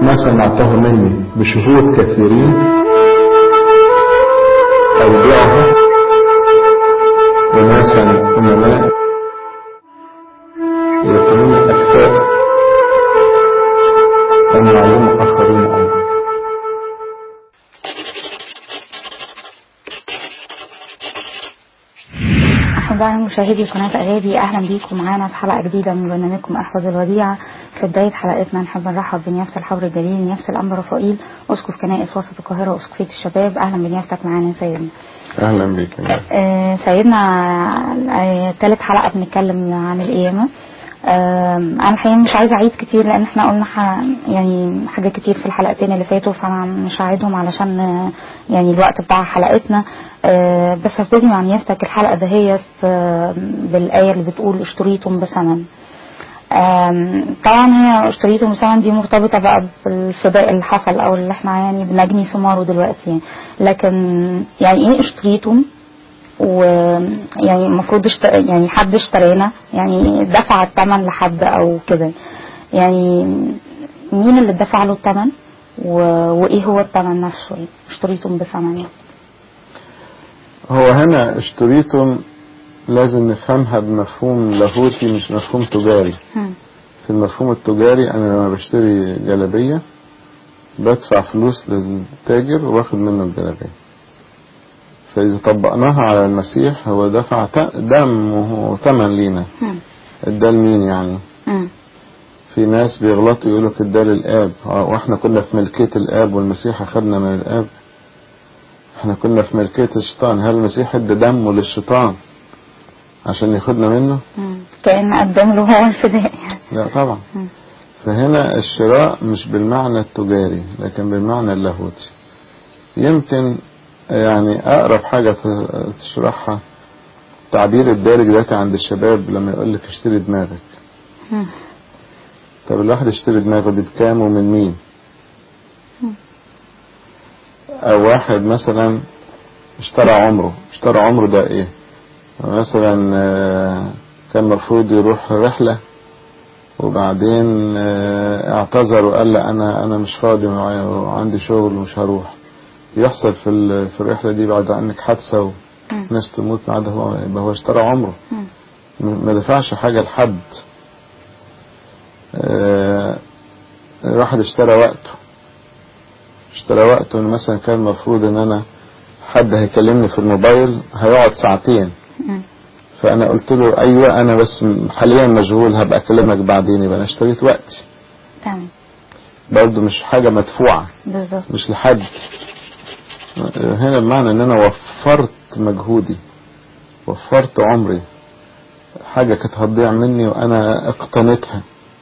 ما سمعته مني بشهود كثيرين أودعه وناسا أمناء يكونون أكفاء أن يعلموا آخرين أيضا أحبائي مشاهدي قناة أغادي أهلا بيكم معانا في حلقة جديدة من برنامجكم أحفظ الوديعة في بداية حلقتنا نحب نرحب بنيافة الحبر الجليل نيافة الأنبا رفائيل أسقف كنائس وسط القاهرة وأسقفية الشباب أهلا بنيافتك معانا يا سيدنا أهلا بك آه سيدنا آه ثالث حلقة بنتكلم عن القيامة آه أنا الحقيقة مش عايزة أعيد كتير لأن احنا قلنا ح... يعني حاجات كتير في الحلقتين اللي فاتوا فأنا مش هعيدهم علشان آه يعني الوقت بتاع حلقتنا آه بس هبتدي مع نيافتك الحلقة دهيت آه بالآية اللي بتقول اشتريتم بثمن طبعا هي اشتريتم بثمن دي مرتبطة بقى بالفداء اللي حصل او اللي احنا يعني بنجني ثماره دلوقتي يعني. لكن يعني ايه اشتريتم ويعني المفروض اشت... يعني حد اشترينا يعني دفع الثمن لحد او كده يعني مين اللي دفع له الثمن و... وايه هو الثمن نفسه يعني اشتريتم بثمن يعني. هو هنا اشتريتم لازم نفهمها بمفهوم لاهوتي مش مفهوم تجاري هم. في المفهوم التجاري انا لما بشتري جلابية بدفع فلوس للتاجر واخد منه الجلابية فاذا طبقناها على المسيح هو دفع ت- دم وهو تمن لينا هم. اداه لمين يعني هم. في ناس بيغلطوا يقولوا اداه للاب اه، واحنا كنا في ملكية الاب والمسيح اخدنا من الاب احنا كنا في ملكية الشيطان هل المسيح ادى دمه للشيطان عشان ياخدنا منه هم. كأن قدم له هو الفداء يعني. لا طبعا مم. فهنا الشراء مش بالمعنى التجاري لكن بالمعنى اللاهوتي يمكن يعني أقرب حاجة تشرحها تعبير الدارج دلوقتي عند الشباب لما يقول لك اشتري دماغك هم. طب الواحد يشتري دماغه دي بكام ومن مين أو واحد مثلا اشترى عمره اشترى عمره ده ايه مثلا آه، كان المفروض يروح رحلة وبعدين آه، اعتذر وقال لا انا انا مش فاضي معايا وعندي شغل ومش هروح يحصل في ال- في الرحلة دي بعد عنك حادثة هم. وناس تموت بعد هو يبقى هو اشترى عمره هم. م- ما دفعش حاجة لحد آه، واحد اشترى وقته اشترى وقته ان مثلا كان المفروض ان انا حد هيكلمني في الموبايل هيقعد ساعتين هم. فانا قلت له ايوه انا بس حاليا مشغول هبقى اكلمك بعدين يبقى انا اشتريت وقتي تمام برضه مش حاجة مدفوعة بالظبط مش لحد هنا بمعنى ان انا وفرت مجهودي وفرت عمري حاجة كانت هتضيع مني وانا اقتنيتها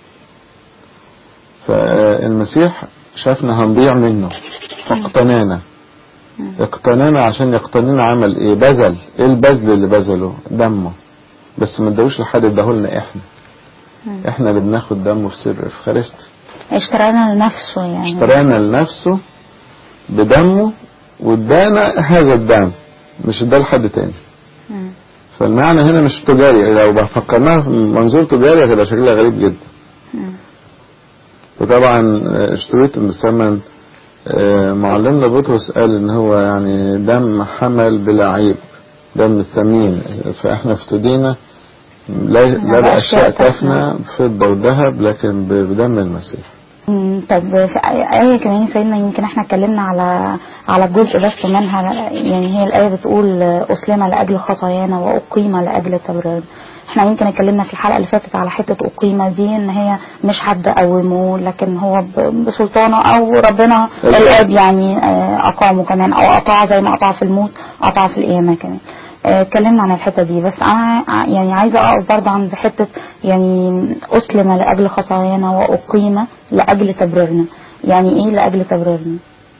فالمسيح شافنا هنضيع منه فاقتنانا مم. اقتنانا عشان يقتنينا عمل ايه بذل ايه البذل اللي بذله دمه بس ما اداهوش لحد اداهولنا احنا مم. احنا اللي بناخد دمه في سر افخارستي اشترانا لنفسه يعني اشترانا لنفسه بدمه وادانا هذا الدم مش اداه لحد تاني مم. فالمعنى هنا مش تجاري لو فكرناها في منظور تجاري هتبقى شكلها غريب جدا مم. وطبعا اشتريتم بثمن آه، معلمنا بطرس قال ان هو يعني دم حمل بلا عيب دم ثمين فاحنا افتدينا لا, لا بأشياء تفنى فضة وذهب لكن بدم المسيح مم. طب في آية كمان يا سيدنا يمكن احنا اتكلمنا على على الجزء بس منها يعني هي الآية بتقول أسلم لأجل خطايانا وأقيم لأجل تبرير احنا يمكن اتكلمنا في الحلقة اللي فاتت على حتة أقيمة دي ان هي مش حد قومه لكن هو ب- بسلطانه او ربنا أيوة. الاب يعني آه، اقامه كمان او اطاع زي ما اطاع في الموت اطاع في القيامة كمان آه، اتكلمنا عن الحتة دي بس انا ع- يعني عايزة اقف برضه عند حتة يعني اسلم لاجل خطايانا واقيم لاجل تبريرنا يعني ايه لاجل تبريرنا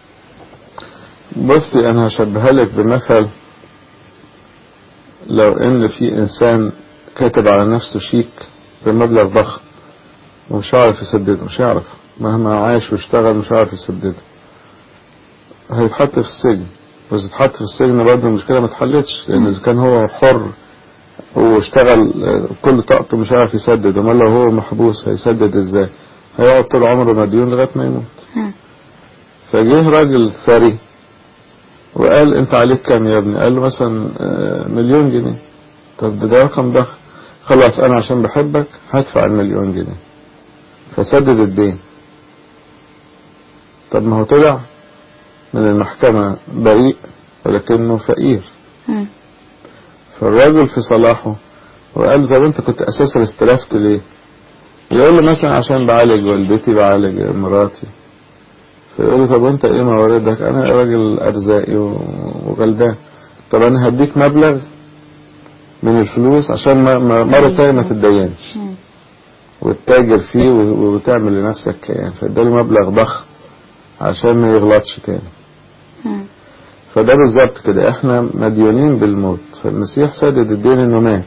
بصي انا هشبهها لك بمثل لو ان في انسان كاتب على نفسه شيك بمبلغ ضخم ومش عارف يسدده مش هيعرف مهما عاش واشتغل مش عارف يسدده هيتحط في السجن وإذا اتحط في السجن برضه المشكلة ما اتحلتش لأن إذا كان هو حر واشتغل آه، كل طاقته مش عارف يسدد امال لو هو محبوس هيسدد ازاي هيقعد طول عمره مديون لغاية ما يموت مم. فجه راجل ثري وقال انت عليك كام يا ابني قال له مثلا آه، مليون جنيه طب ده, ده رقم ضخم خلاص انا عشان بحبك هدفع المليون جنيه فسدد الدين طب ما هو طلع من المحكمة بريء ولكنه فقير مم. فالراجل في صلاحه وقال له طب انت كنت اساسا استلفت ليه يقول له مثلا عشان بعالج والدتي بعالج مراتي فيقول له طب وانت ايه مواردك انا راجل ارزاقي و- وغلبان طب انا هديك مبلغ من الفلوس عشان ما ما- مرة تانية ما تتدينش مم. وتتاجر فيه و- وتعمل لنفسك كيان فاداله مبلغ ضخم عشان ما يغلطش تاني مم. فده بالظبط كده احنا مديونين بالموت فالمسيح سدد الدين انه مات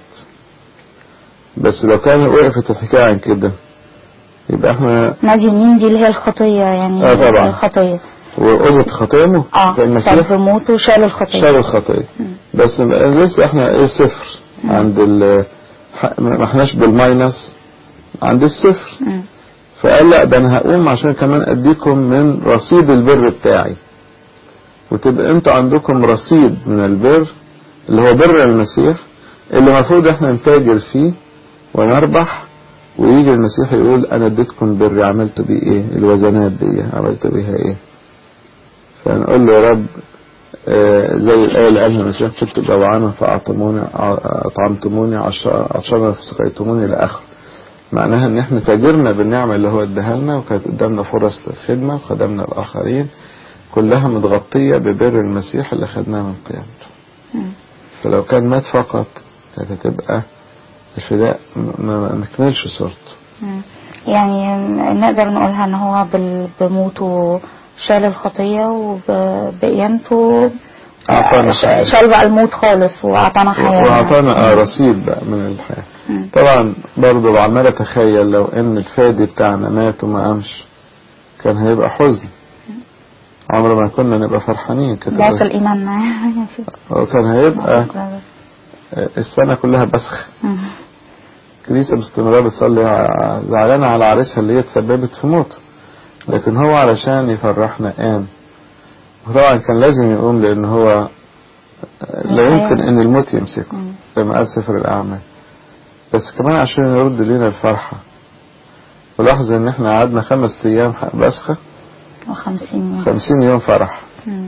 بس لو كان وقفت الحكاية عن كده يبقى احنا مديونين دي اللي هي الخطية يعني آه طبعا. الخطية وقضت خطية موت اه فالمسيح طب بموته شال الخطية شال الخطية مم. بس لسه احنا ايه صفر عند ال ح- ما احناش بالماينس عند الصفر مم. فقال لا ده انا هقوم عشان كمان اديكم من رصيد البر بتاعي وتبقى انتوا عندكم رصيد من البر اللي هو بر المسيح اللي المفروض احنا نتاجر فيه ونربح ويجي المسيح يقول انا اديتكم بري عملت بيه ايه الوزنات دي عملت بيها ايه فنقول له يا رب آه، زي الآية اللي قالها المسيح كنت جوعانا فأعطموني أطعمتموني عش- عطشانا فسقيتموني لآخر معناها ان احنا تاجرنا بالنعمة اللي هو اداها لنا وكانت قدامنا فرص للخدمة وخدمنا الآخرين كلها متغطية ببر المسيح اللي خدناه من قيامته مم. فلو كان مات فقط كانت هتبقى الفداء م- ما ما مكملش صورته مم. يعني نقدر نقولها ان هو بال- بموته شال الخطية وبقيامته أعطانا ش- حياة. شال بقى الموت خالص واعطانا حياة وأعطانا آه رصيد بقى من الحياة مم. طبعا برضه عمال أتخيل لو إن الفادي بتاعنا مات وما قامش كان هيبقى حزن عمر ما كنا نبقى فرحانين كده ضعف الإيمان وكان هيبقى السنة كلها بسخ مم. كنيسة باستمرار بتصلي ع- زعلانة على عريسها اللي هي تسببت في موته لكن هو علشان يفرحنا قام وطبعا كان لازم يقوم لأن هو لا يمكن أن الموت يمسكه مم. زي قال سفر الأعمال بس كمان عشان يرد لنا الفرحة ولاحظ ان احنا قعدنا خمس ايام بسخة وخمسين يوم خمسين يوم فرح مم.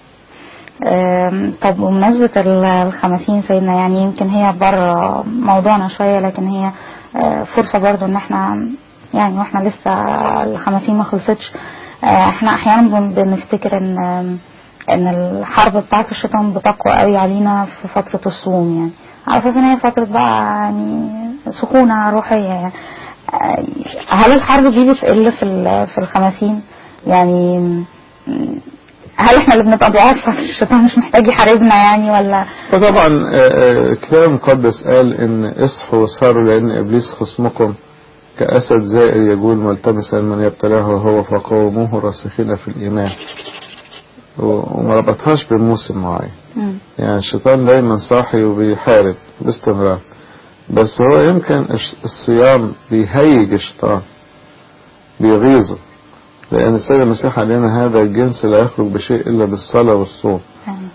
آم، طب بمناسبة ال- الخمسين سيدنا يعني يمكن هي بره موضوعنا شوية لكن هي آه، فرصة برضو ان احنا يعني واحنا لسه الخمسين ما خلصتش آه، احنا احيانا بن- بنفتكر ان ان الحرب بتاعت الشيطان بتقوى قوي علينا في فترة الصوم يعني على اساس ان هي فترة بقى يعني سخونة روحية يعني آه، هل الحرب دي بتقل في ال- في الخمسين يعني م- هل احنا اللي بنبقى ضعاف الشيطان مش محتاج يحاربنا يعني ولا فطبعا آه، آه، الكتاب المقدس قال ان اصحوا واسهروا لان ابليس خصمكم كاسد زائر يجول ملتمسا من يبتلاه هو فقوموه راسخين في الايمان و- وما ربطهاش بموسم معين مم. يعني الشيطان دايما صاحي وبيحارب باستمرار بس هو يمكن الش- الصيام بيهيج الشيطان بيغيظه لأن السيد المسيح علينا هذا الجنس لا يخرج بشيء إلا بالصلاة والصوم يعني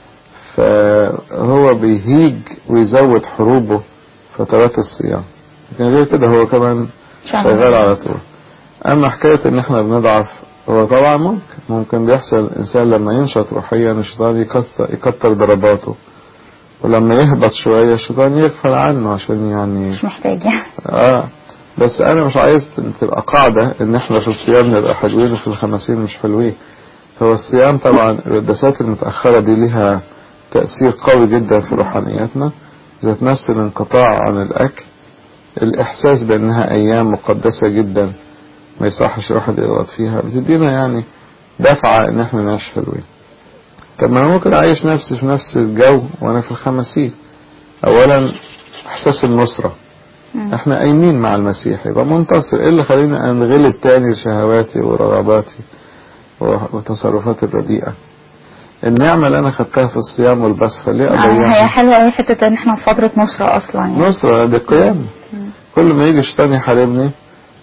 فهو بيهيج ويزود حروبه فترات الصيام لكن غير كده هو كمان شغال. شغال على طول أما حكاية إن إحنا بنضعف هو طبعا ممكن ممكن بيحصل الإنسان لما ينشط روحيا الشيطان يكتر, يكتر ضرباته ولما يهبط شوية الشيطان يغفل عنه عشان يعني مش محتاج يعني اه بس انا مش عايز تبقى قاعدة ان احنا في الصيام نبقى حلوين وفي الخمسين مش حلوين هو الصيام طبعا القداسات المتأخرة دي ليها تأثير قوي جدا في روحانياتنا ذات نفس الانقطاع عن الأكل الإحساس بأنها أيام مقدسة جدا ما يصحش الواحد يغلط فيها بتدينا يعني دفعة إن احنا نعيش حلوين طب ما أنا ممكن أعيش نفسي في نفس الجو وأنا في الخمسين أولا إحساس النصرة مم. احنا قايمين مع المسيح يبقى منتصر ايه اللي خليني انغلب تاني لشهواتي ورغباتي و- وتصرفاتي الرديئة النعمة اللي انا خدتها في الصيام والبسخة ليه آه، هي اضيعها حلوة قوي حتة ان احنا في فترة نصرة اصلا يعني نصرة ده قيام مم. كل ما يجي الشيطان يحاربني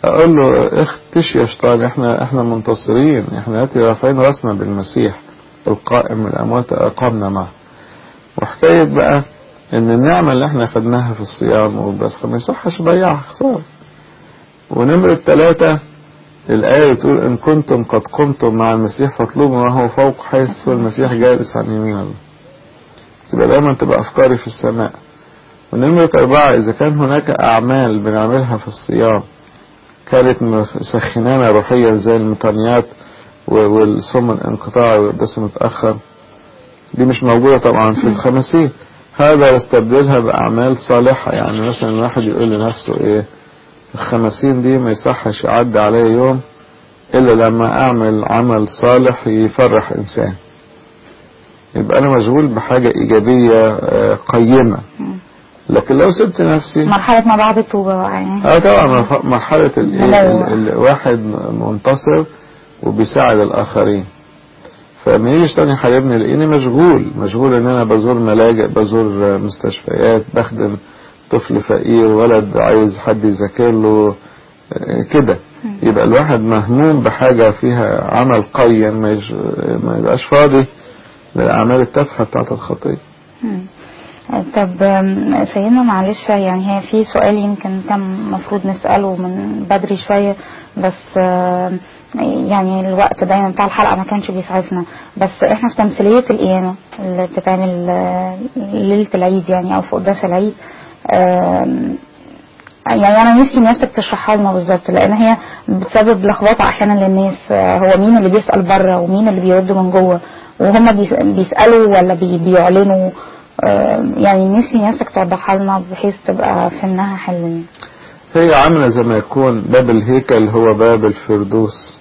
اقول له اختش يا شيطان احنا احنا منتصرين احنا دلوقتي رافعين راسنا بالمسيح القائم من الاموات اقامنا معه وحكاية بقى ان النعمة اللي احنا خدناها في الصيام والبسخة ما يصحش ضيعها خسارة ونمرة ثلاثة الآية بتقول إن كنتم قد قمتم مع المسيح فاطلبوا ما هو فوق حيث هو المسيح جالس عن يمين الله تبقى دايما تبقى أفكاري في السماء ونمرة أربعة إذا كان هناك أعمال بنعملها في الصيام كانت مسخنانا روحيا زي المطانيات والصوم الانقطاعي والقداس متأخر دي مش موجودة طبعا في الخمسين هذا يستبدلها بأعمال صالحة يعني مثلا الواحد يقول لنفسه إيه الخمسين دي ما يصحش يعدي عليه يوم إلا لما أعمل عمل صالح يفرح إنسان يبقى أنا مشغول بحاجة إيجابية قيمة لكن لو سبت نفسي مرحلة ما بعد التوبة بقى يعني اه طبعا مرحلة الواحد منتصر وبيساعد الآخرين فلما يجي يشتغل يحاربني يلاقيني مشغول مشغول ان انا بزور ملاجئ بزور مستشفيات بخدم طفل فقير ولد عايز حد يذاكر له كده يبقى الواحد مهموم بحاجة فيها عمل قيم ما, يج... ما يبقاش فاضي للأعمال التافهة بتاعت الخطية طب سيدنا معلش يعني هي في سؤال يمكن كان المفروض نسأله من بدري شوية بس يعني الوقت دايما بتاع الحلقة ما كانش بيسعفنا بس احنا في تمثيلية القيامة اللي بتتعمل ليلة العيد يعني او في قداس العيد يعني انا نفسي نفسك تشرحها لنا بالظبط لان هي بتسبب لخبطه احيانا للناس هو مين اللي بيسال بره ومين اللي بيرد من جوه وهم بيسالوا ولا بيعلنوا يعني نفسي نفسك توضحها لنا بحيث تبقى فهمناها حلو هي عامله زي ما يكون باب الهيكل هو باب الفردوس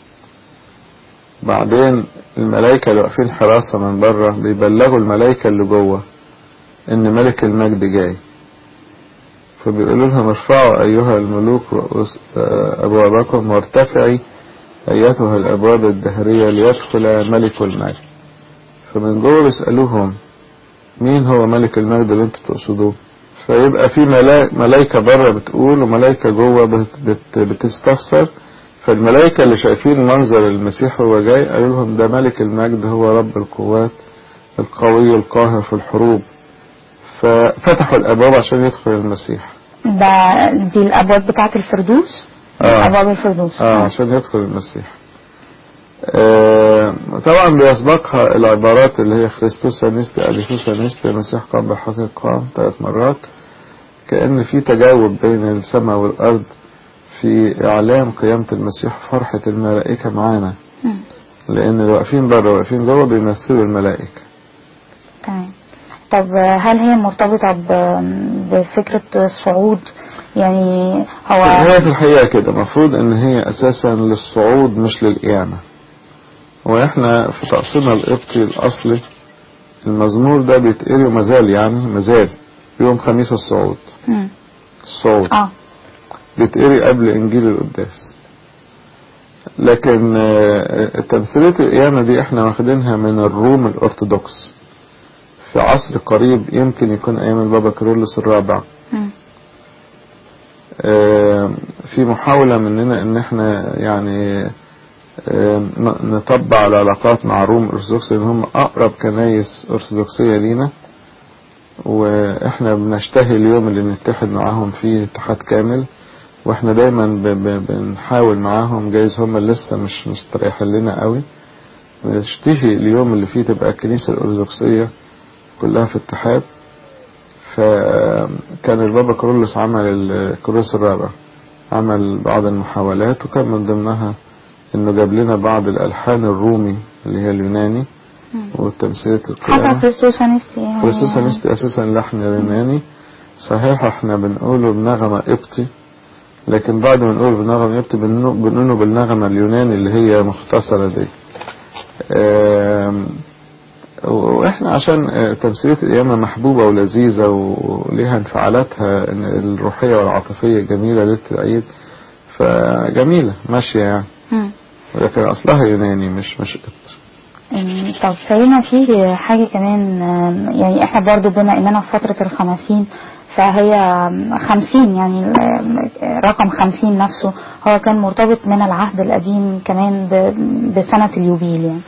بعدين الملائكة اللي واقفين حراسة من بره بيبلغوا الملائكة اللي جوه ان ملك المجد جاي فبيقولوا لهم ارفعوا ايها الملوك رؤوس ابوابكم وارتفعي ايتها الابواب الدهرية ليدخل ملك المجد فمن جوه بيسألوهم مين هو ملك المجد اللي انتوا تقصدوه فيبقى في ملائكة بره بتقول وملائكة جوه بت بت بتستفسر فالملائكة اللي شايفين منظر المسيح هو جاي قالوا لهم ده ملك المجد هو رب القوات القوي القاهر في الحروب ففتحوا الابواب عشان يدخل المسيح ده دي الابواب بتاعه الفردوس آه. ابواب الفردوس اه عشان يدخل المسيح آه طبعا بيسبقها العبارات اللي هي خريستوس انستي اليسوس انستي المسيح قام بالحقيقة قام ثلاث مرات كأن في تجاوب بين السماء والأرض في إعلام قيامة المسيح فرحة الملائكة معانا لأن اللي واقفين بره واقفين جوه بيمثلوا الملائكة تمام طب هل هي مرتبطة بفكرة الصعود يعني هو هي في الحقيقة كده المفروض ان هي اساسا للصعود مش للقيامة واحنا في طقسنا القبطي الاصلي المزمور ده بيتقري ومازال يعني مازال يوم خميس الصعود مم. الصعود اه بيتقري قبل انجيل القداس لكن آه، تمثيلية القيامة دي احنا واخدينها من الروم الارثوذكس في عصر قريب يمكن يكون ايام البابا كيرلس الرابع مم. آه، في محاولة مننا ان احنا يعني آه، ن- نطبع العلاقات مع روم الارثوذكس لان هم اقرب كنايس ارثوذكسية لينا واحنا بنشتهي اليوم اللي نتحد معاهم فيه اتحاد كامل واحنا دايما ب- ب- بنحاول معاهم جايز هم لسه مش مستريحين لنا قوي بنشتهي اليوم اللي فيه تبقى الكنيسة الأرثوذكسية كلها في اتحاد فكان البابا كرولوس عمل ال- كرولوس الرابع عمل بعض المحاولات وكان من ضمنها انه جاب لنا بعض الالحان الرومي اللي هي اليوناني وتمثيلية حتى القيامة كريستوس انستي كريستوس انستي اساسا لحن يوناني صحيح احنا بنقوله بنغمة قبطي لكن بعد ما نقوله بنغمة قبطي بنقو- بنقوله بالنغمة اليوناني اللي هي مختصرة دي آم، واحنا عشان آه، تمثيلية القيامة محبوبة ولذيذة وليها انفعالاتها الروحية والعاطفية جميلة ليلة العيد فجميلة ماشية يعني مم. ولكن اصلها يوناني مش مش قبطي أم، طب سيدنا في حاجة كمان أم، يعني احنا برضو بما اننا في فترة الخمسين فهي خمسين يعني ال- رقم خمسين نفسه هو كان مرتبط من العهد القديم كمان ب- بسنة اليوبيل يعني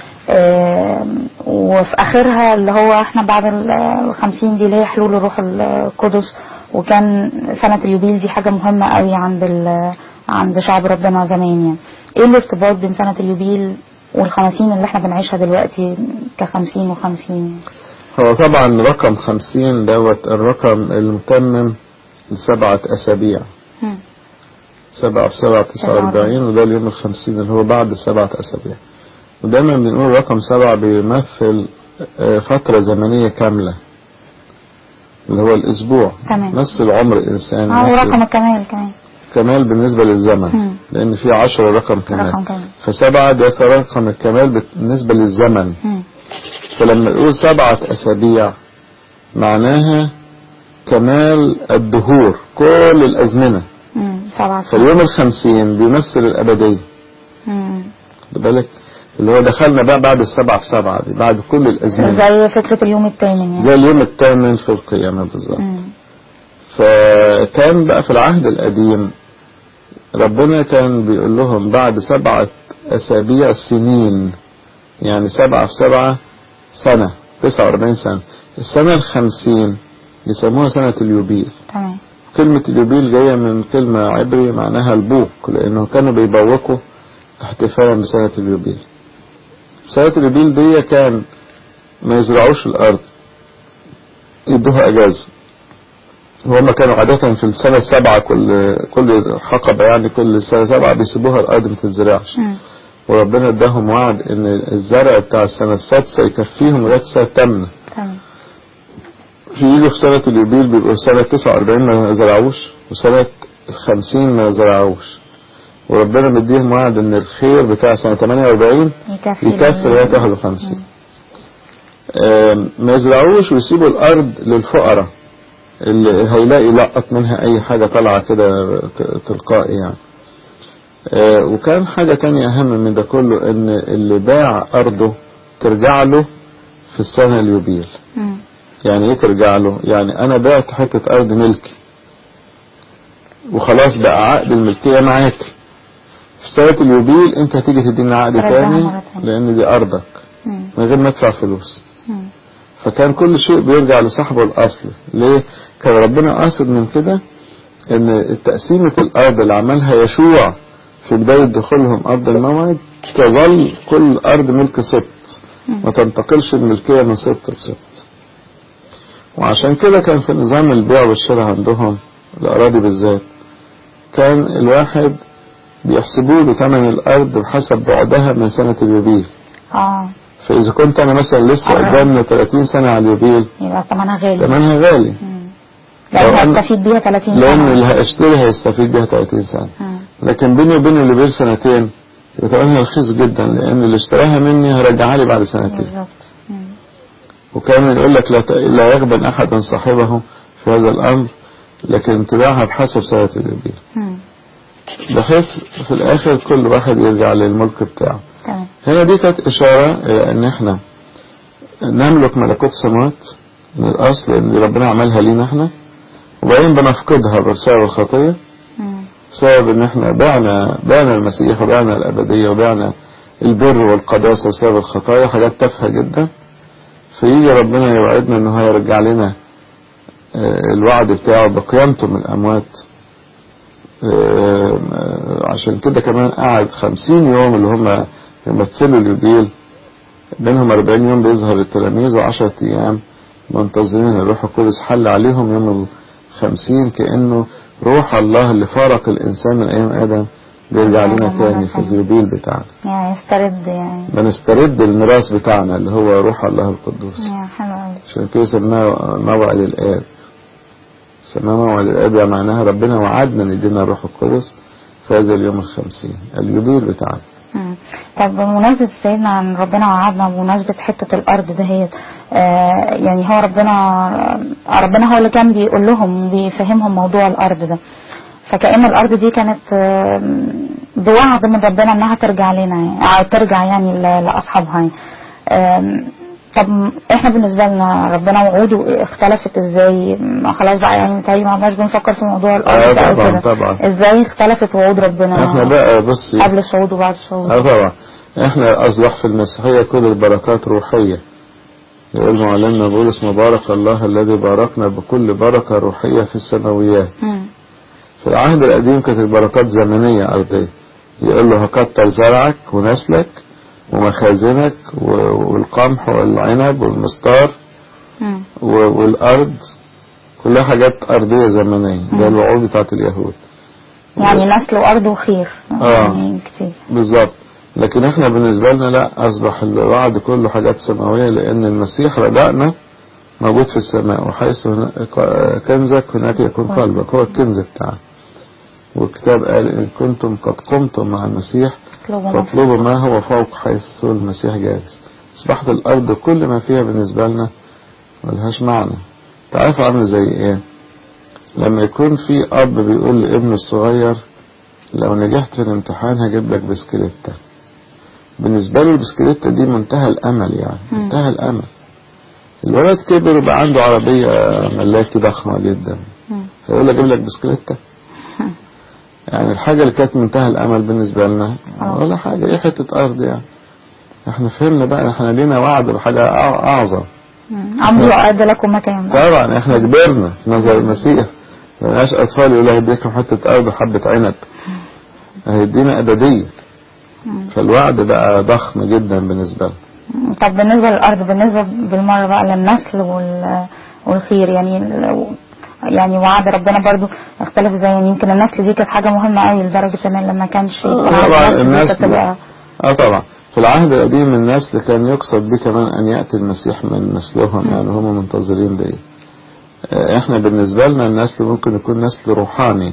آم، وفي اخرها اللي هو احنا بعد ال- الخمسين دي اللي هي حلول الروح القدس وكان سنة اليوبيل دي حاجة مهمة قوي عند ال- عند شعب ربنا زمان يعني ايه الارتباط بين سنة اليوبيل والخمسين اللي احنا بنعيشها دلوقتي كخمسين وخمسين هو طبعا رقم خمسين دوت الرقم المتمم لسبعة أسابيع مم. سبعة في سبعة تسعة وأربعين وده اليوم الخمسين اللي هو بعد سبعة أسابيع ودايما بنقول رقم سبعة بيمثل آه، فترة زمنية كاملة اللي هو الأسبوع تمام. مثل عمر الإنسان اه مثل ورقم الكمال كمان كمال بالنسبة للزمن مم. لأن في عشرة رقم كمال رقم كمال فسبعة ده رقم الكمال بالنسبة للزمن مم. فلما نقول سبعة أسابيع معناها كمال الدهور كل الأزمنة مم. سبعة فاليوم الخمسين بيمثل الأبدية مم. خد بالك اللي هو دخلنا بقى بعد السبعة في سبعة دي بعد كل الأزمنة زي فكرة اليوم الثامن يعني زي اليوم الثامن في القيامة بالظبط مم. فكان بقى في العهد القديم ربنا كان بيقول لهم بعد سبعة أسابيع سنين يعني سبعة في سبعة سنة تسعة وأربعين سنة السنة الخمسين يسموها سنة اليوبيل تمام كلمة اليوبيل جاية من كلمة عبري معناها البوق لأنه كانوا بيبوقوا احتفالا بسنة اليوبيل سنة اليوبيل دي كان ما يزرعوش الأرض يدوها أجازة وهم كانوا عادة في السنة السابعة كل كل حقبة يعني كل سنة سبعة بيسيبوها الأرض ما تتزرعش مم. وربنا اداهم وعد إن الزرع بتاع السنة السادسة يكفيهم لغاية السنة الثامنة تمام في يجوا في سنة اليوبيل بيبقوا سنة 49 ما زرعوش وسنة 50 ما زرعوش وربنا مديهم وعد ان الخير بتاع سنة 48 يكفي يكفي لغاية 51 آم، ما يزرعوش ويسيبوا الارض للفقراء اللي هيلاقي لقط منها اي حاجة طالعة كده ت- تلقائي يعني آه، وكان حاجة تانية اهم من ده كله ان اللي باع ارضه ترجع له في السنة اليوبيل مم. يعني ايه ترجع له يعني انا بعت حتة ارض ملكي وخلاص بقى عقد الملكية معاك في سنة اليوبيل انت هتيجي تديني عقد ترجعها تاني مرة تانية. لان دي ارضك مم. من غير ما ادفع فلوس مم. فكان كل شيء بيرجع لصاحبه الاصلي ليه كان ربنا قاصد من كده ان تقسيمة الارض اللي عملها يشوع في بداية دخولهم ارض الموعد تظل كل ارض ملك سبت ما تنتقلش الملكية من سبت لسبت وعشان كده كان في نظام البيع والشراء عندهم الأراضي بالذات كان الواحد بيحسبوا له ثمن الأرض بحسب بعدها من سنة اليوبيل اه فإذا كنت أنا مثلا لسه آه. قدامنا 30 سنة على اليوبيل يبقى ثمنها غالي ثمنها غالي مم. لان لو أنا- هستفيد بيها 30 لأن سنة اللي هيشتري هيستفيد بيها 30 سنة مم. لكن بيني وبين اللي بير سنتين يبقى ثمنها رخيص جدا لأن اللي اشتراها مني هرجعها لي بعد سنتين بالظبط مم. وكان يقول لك لا ت- لا يغبن أحد صاحبه في هذا الأمر لكن تباعها بحسب سنة اليوبيل مم. بحيث في الآخر كل واحد يرجع للملك بتاعه تمام هنا دي كانت إشارة إلى إن إحنا نملك ملكوت سماوات من الأصل إن ربنا عملها لينا إحنا وبعدين بنفقدها بسبب الخطية مم. بسبب إن إحنا بعنا بعنا المسيح وبعنا الأبدية وبعنا البر والقداسة بسبب الخطايا حاجات تافهة جدا فيجي ربنا يوعدنا إن هو يرجع لنا آه، الوعد بتاعه بقيامته من الأموات آه، آه، عشان كده كمان قعد خمسين يوم اللي هم يمثلوا اليوبيل بينهم أربعين يوم بيظهر التلاميذ وعشرة أيام منتظرين الروح القدس حل عليهم يوم الخمسين كأنه روح الله اللي فارق الإنسان من أيام آدم بيرجع لنا تاني في اليوبيل بتاعنا يعني يسترد يعني بنسترد الميراث بتاعنا اللي هو روح الله القدوس يا حلو قوي عشان كده سماه موعد الآب سماه موعد الآب يعني معناها ربنا وعدنا ان يدينا الروح القدس في هذا اليوم الخمسين اليوبيل بتاعنا مم. طب بمناسبة سيدنا عن ربنا وعدنا بمناسبة حتة الأرض دهيت آه يعني هو ربنا ربنا هو اللي كان بيقول لهم بيفهمهم موضوع الأرض ده فكأن الأرض دي كانت آه، بوعد من ربنا إنها ترجع لنا يعني أو ترجع يعني ل- لأصحابها يعني آم، طب احنا بالنسبة لنا ربنا وعوده اختلفت ازاي ما خلاص بقى يعني متهيألي ما عدناش بنفكر في موضوع الارض آه او طبعاً، كده طبعاً. ازاي اختلفت وعود ربنا احنا بقى بصي قبل الصعود وبعد الصعود اه طبعا احنا اصبح في المسيحية كل البركات روحية يقول معلمنا بولس مبارك الله الذي باركنا بكل بركة روحية في السماويات مم. في العهد القديم كانت البركات زمنية أرضية يقول له هكتر زرعك ونسلك ومخازنك و- والقمح والعنب والمستار مم. و- والأرض كلها حاجات أرضية زمنية ده الوعود بتاعت اليهود يعني نسل وارض وخير آه. يعني كتير بالظبط لكن احنا بالنسبة لنا لا أصبح الوعد كله حاجات سماوية لأن المسيح رجعنا موجود في السماء وحيث هنا- كنزك هناك يكون قلبك هو الكنز بتاعك والكتاب قال إن كنتم قد قمتم مع المسيح اطلبوا فاطلبوا ما هو فوق حيث المسيح جالس أصبحت الأرض كل ما فيها بالنسبة لنا ملهاش معنى تعرف عامل زي إيه لما يكون في أب بيقول لابنه الصغير لو نجحت في الامتحان هجيب لك بسكليتة بالنسبة له البسكليتة دي منتهى الأمل يعني مم. منتهى الأمل الولد كبر وبقى عنده عربية ملاكي ضخمة جدا مم. هيقول لك اجيب لك بسكليتة يعني الحاجة اللي كانت منتهى الأمل بالنسبة لنا خلاص. ولا حاجة ايه حتة أرض يعني احنا فهمنا بقى احنا لينا وعد بحاجة أع- أعظم مم. عمري وأعد لكم مكان بقى. طبعا احنا كبرنا في نظر المسيح ما بقناش أطفال يقول هيديكم حتة أرض وحبة عنب هيدينا أبدية مم. فالوعد بقى ضخم جدا بالنسبة لنا مم. طب بالنسبة للأرض بالنسبة بالمرة بقى للنسل وال... والخير يعني لو- يعني وعد ربنا برضو اختلف ازاي يعني يمكن النسل دي كانت حاجة مهمة قوي لدرجة ان لما كانش يكون طبعا عندنا نسل دي الناس كانت تبقى اه طبعا في العهد القديم النسل كان يقصد به كمان ان ياتي المسيح من نسلهم يعني هم منتظرين دي آه، احنا بالنسبه لنا النسل ممكن يكون نسل روحاني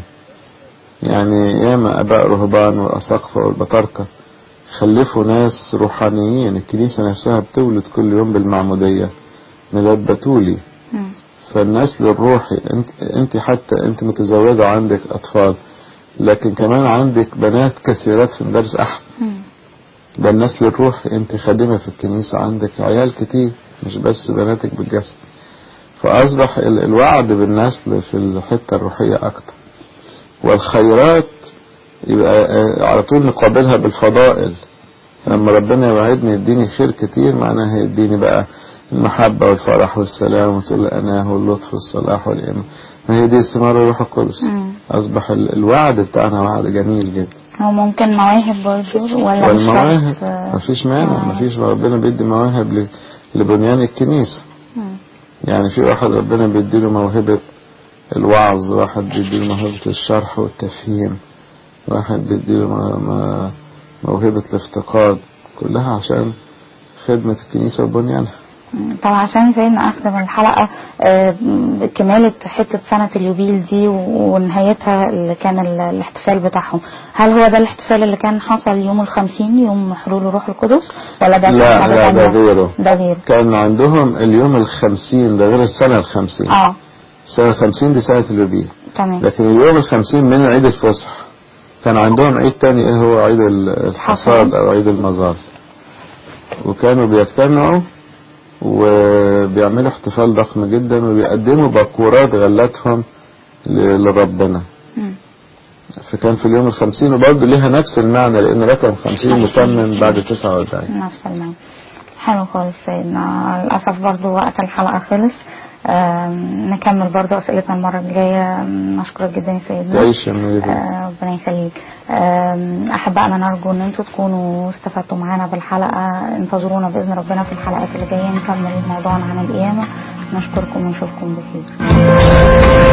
يعني ياما اباء رهبان والاساقفه والبطاركه خلفوا ناس روحانيين الكنيسه نفسها بتولد كل يوم بالمعموديه ميلاد بتولي مم. فالنسل الروحي انت, انت حتى انت متزوجة وعندك اطفال لكن كمان عندك بنات كثيرات في مدارس احد مم. ده النسل الروحي انت خادمة في الكنيسة عندك عيال كتير مش بس بناتك بالجسد فاصبح ال- الوعد بالنسل في الحتة الروحية اكتر والخيرات يبقى آه، على طول نقابلها بالفضائل لما ربنا يوعدني يديني خير كتير معناها يديني بقى المحبة والفرح والسلام وتقول الأناه واللطف والصلاح والإيمان ما هي دي ثمار الروح القدس مم. أصبح ال- الوعد بتاعنا وعد جميل جدا هو ممكن مواهب برضو ولا مش والمواهب شرط، آه، مفيش مانع مواهب. مفيش ربنا بيدي مواهب ل- لبنيان الكنيسة مم. يعني في واحد ربنا بيديله موهبة الوعظ واحد بيديله موهبة الشرح والتفهيم واحد بيديله م- م- موهبة الافتقاد كلها عشان خدمة الكنيسة وبنيانها طب عشان زي ما أختم الحلقة آه، كمالة حتة سنة اليوبيل دي ونهايتها اللي كان ال- الاحتفال بتاعهم هل هو ده الاحتفال اللي كان حصل يوم الخمسين يوم حلول الروح القدس ولا ده كان لا حاجة لا ده تانية؟ غيره ده غير كان عندهم اليوم الخمسين ده غير السنة الخمسين اه السنة الخمسين دي سنة اليوبيل تمام لكن اليوم الخمسين من عيد الفصح كان عندهم عيد تاني ايه هو عيد ال- الحصاد حصاد. او عيد المزار وكانوا بيجتمعوا وبيعملوا احتفال ضخم جدا وبيقدموا بكورات غلاتهم ل- لربنا مم. فكان في اليوم الخمسين وبرضه ليها نفس المعنى لان رقم خمسين متمم بعد تسعة واربعين نفس المعنى حلو خالص سيدنا للأسف برضو وقت الحلقة خلص آم، نكمل برضو أسئلتنا المرة الجاية آم، نشكرك جدا يا سيدنا تعيش يا منير آه، ربنا يخليك آم، أحبائنا نرجو أن أنتوا تكونوا استفدتوا معانا بالحلقة انتظرونا بإذن ربنا في الحلقات اللي جاية نكمل موضوعنا عن القيامة نشكركم ونشوفكم بخير